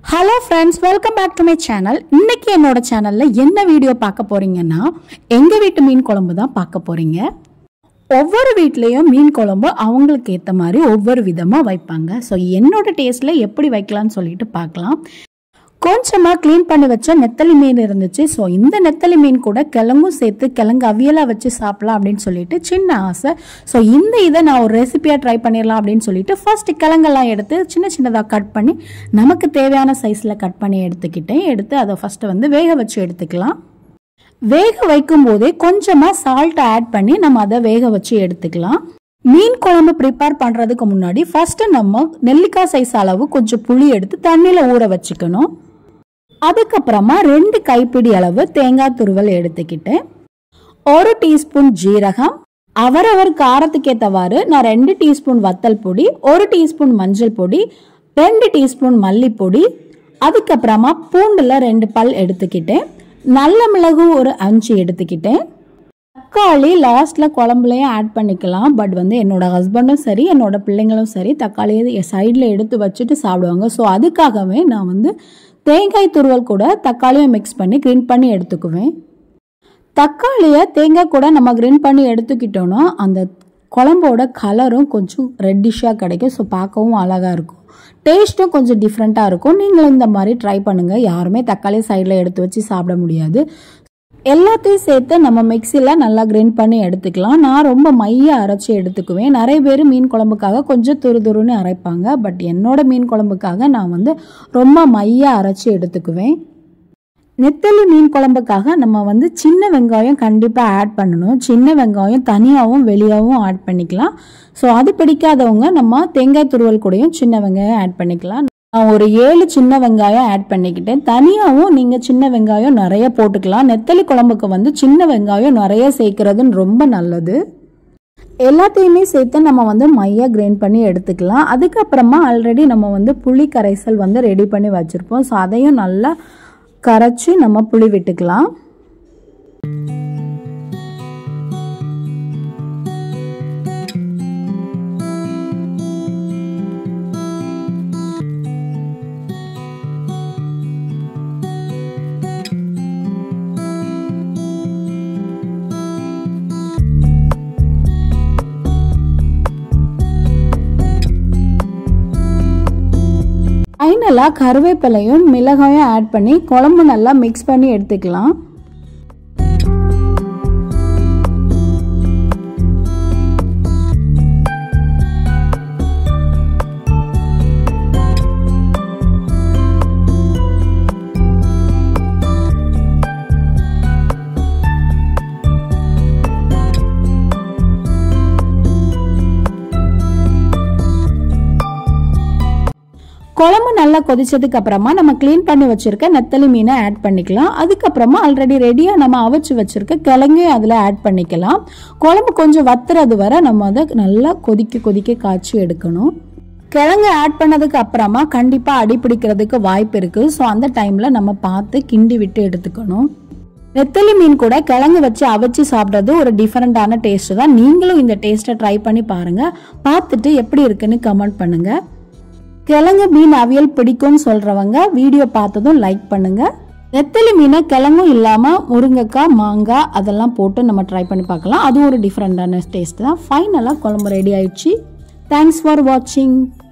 hello friends welcome back to my channel இன்னைக்கு என்னோட சேனலில் என்ன வீடியோ பார்க்க போறீங்கன்னா எங்கள் வீட்டு மீன் குழம்பு தான் பார்க்க போறீங்க ஒவ்வொரு வீட்லேயும் மீன் குழம்பு அவங்களுக்கு ஏற்ற மாதிரி ஒவ்வொரு விதமாக வைப்பாங்க ஸோ என்னோட டேஸ்ட்டில் எப்படி வைக்கலாம்னு சொல்லிட்டு பார்க்கலாம் கொஞ்சமாக க்ளீன் பண்ணி வச்ச நெத்தலி மீன் இருந்துச்சு ஸோ இந்த நெத்தலி மீன் கூட கிழங்கும் சேர்த்து கிழங்கு அவியலாக வச்சு சாப்பிடலாம் அப்படின்னு சொல்லிட்டு சின்ன ஆசை ஸோ இந்த இதை நான் ஒரு ரெசிபியாக ட்ரை பண்ணிடலாம் அப்படின்னு சொல்லிட்டு ஃபர்ஸ்ட் கிழங்கெல்லாம் எடுத்து சின்ன சின்னதாக கட் பண்ணி நமக்கு தேவையான சைஸில் கட் பண்ணி எடுத்துக்கிட்டேன் எடுத்து அதை ஃபஸ்ட்டு வந்து வேக வச்சு எடுத்துக்கலாம் வேக வைக்கும் போதே கொஞ்சமாக சால்ட் ஆட் பண்ணி நம்ம அதை வேக வச்சு எடுத்துக்கலாம் மீன் குழம்பு ப்ரிப்பேர் பண்ணுறதுக்கு முன்னாடி ஃபஸ்ட்டு நம்ம நெல்லிக்காய் சைஸ் அளவு கொஞ்சம் புளி எடுத்து தண்ணியில் ஊற வச்சுக்கணும் அதுக்கப்புறமா ரெண்டு கைப்பிடி அளவு தேங்காய் துருவல் எடுத்துக்கிட்டேன் ஒரு டீஸ்பூன் ஜீரகம் அவரவர் காரத்துக்கு ஏற்றவாறு நான் ரெண்டு டீஸ்பூன் வத்தல் பொடி ஒரு டீஸ்பூன் மஞ்சள் பொடி ரெண்டு டீஸ்பூன் மல்லிப்பொடி அதுக்கப்புறமா பூண்டில் ரெண்டு பல் எடுத்துக்கிட்டேன் நல்ல மிளகு ஒரு அஞ்சு எடுத்துக்கிட்டேன் தக்காளி லாஸ்ட்டில் குழம்புலையும் ஆட் பண்ணிக்கலாம் பட் வந்து என்னோட ஹஸ்பண்டும் சரி என்னோட பிள்ளைங்களும் சரி தக்காளியை சைடில் எடுத்து வச்சுட்டு சாப்பிடுவாங்க ஸோ அதுக்காகவே நான் வந்து தேங்காய் துருவல் கூட தக்காளியை மிக்ஸ் பண்ணி கிரீன் பண்ணி எடுத்துக்குவேன் தக்காளியை தேங்காய் கூட நம்ம கிரீன் பண்ணி எடுத்துக்கிட்டோன்னா அந்த குழம்போட கலரும் கொஞ்சம் ரெட்டிஷாக கிடைக்கும் ஸோ பார்க்கவும் அழகாக இருக்கும் டேஸ்ட்டும் கொஞ்சம் டிஃப்ரெண்ட்டாக இருக்கும் நீங்களும் இந்த மாதிரி ட்ரை பண்ணுங்கள் யாருமே தக்காளி சைடில் எடுத்து வச்சு சாப்பிட முடியாது எல்லாத்தையும் சேர்த்து நம்ம மிக்சியில் நல்லா கிரைண்ட் பண்ணி எடுத்துக்கலாம் நான் ரொம்ப மைய அரைச்சி எடுத்துக்குவேன் நிறைய பேர் மீன் குழம்புக்காக கொஞ்சம் துரு துருன்னு அரைப்பாங்க பட் என்னோட மீன் குழம்புக்காக நான் வந்து ரொம்ப மைய அரைச்சி எடுத்துக்குவேன் நெத்தலி மீன் குழம்புக்காக நம்ம வந்து சின்ன வெங்காயம் கண்டிப்பாக ஆட் பண்ணணும் சின்ன வெங்காயம் தனியாகவும் வெளியாகவும் ஆட் பண்ணிக்கலாம் ஸோ அது பிடிக்காதவங்க நம்ம தேங்காய் துருவல் கூடயும் சின்ன வெங்காயம் ஆட் பண்ணிக்கலாம் நான் ஒரு ஏழு சின்ன வெங்காயம் ஆட் பண்ணிக்கிட்டேன் தனியாகவும் நீங்கள் சின்ன வெங்காயம் நிறைய போட்டுக்கலாம் நெத்தலி குழம்புக்கு வந்து சின்ன வெங்காயம் நிறைய சேர்க்கறதுன்னு ரொம்ப நல்லது எல்லாத்தையுமே சேர்த்து நம்ம வந்து மையாக கிரைண்ட் பண்ணி எடுத்துக்கலாம் அதுக்கப்புறமா ஆல்ரெடி நம்ம வந்து புளி கரைசல் வந்து ரெடி பண்ணி வச்சுருப்போம் ஸோ அதையும் நல்லா கரைச்சி நம்ம புளி விட்டுக்கலாம் ஃபைனலாக கருவேப்பிலையும் மிளகாயும் ஆட் பண்ணி குழம்பு நல்லா மிக்ஸ் பண்ணி எடுத்துக்கலாம் குழம்பு நல்லா கொதிச்சதுக்கு அப்புறமா நம்ம க்ளீன் பண்ணி வச்சிருக்க நெத்தலி மீனை ஆட் பண்ணிக்கலாம் அதுக்கப்புறமா ஆல்ரெடி ரெடியாக நம்ம அவிச்சு வச்சிருக்க கிழங்கையும் அதில் ஆட் பண்ணிக்கலாம் குழம்பு கொஞ்சம் வத்துறது வரை நம்ம அதை நல்லா கொதிக்க கொதிக்க காய்ச்சி எடுக்கணும் கிழங்கு ஆட் பண்ணதுக்கு அப்புறமா கண்டிப்பாக அடி பிடிக்கிறதுக்கு வாய்ப்பு இருக்குது ஸோ அந்த டைமில் நம்ம பார்த்து கிண்டி விட்டு எடுத்துக்கணும் நெத்தலி மீன் கூட கிழங்கு வச்சு அவிச்சு சாப்பிட்றது ஒரு டிஃப்ரெண்ட்டான டேஸ்ட் தான் நீங்களும் இந்த டேஸ்ட்டை ட்ரை பண்ணி பாருங்கள் பார்த்துட்டு எப்படி இருக்குன்னு கமெண்ட் பண்ணுங்கள் கிழங்கு மீன் அவியல் பிடிக்கும்னு சொல்கிறவங்க வீடியோ பார்த்ததும் லைக் பண்ணுங்கள் நெத்தலி மீனை கிழங்கும் இல்லாமல் முருங்கைக்காய் மாங்காய் அதெல்லாம் போட்டு நம்ம ட்ரை பண்ணி பார்க்கலாம் அதுவும் ஒரு டிஃப்ரெண்ட்டான டேஸ்ட் தான் ஃபைனலாக குழம்பு ரெடி ஆயிடுச்சு தேங்க்ஸ் ஃபார் வாட்சிங்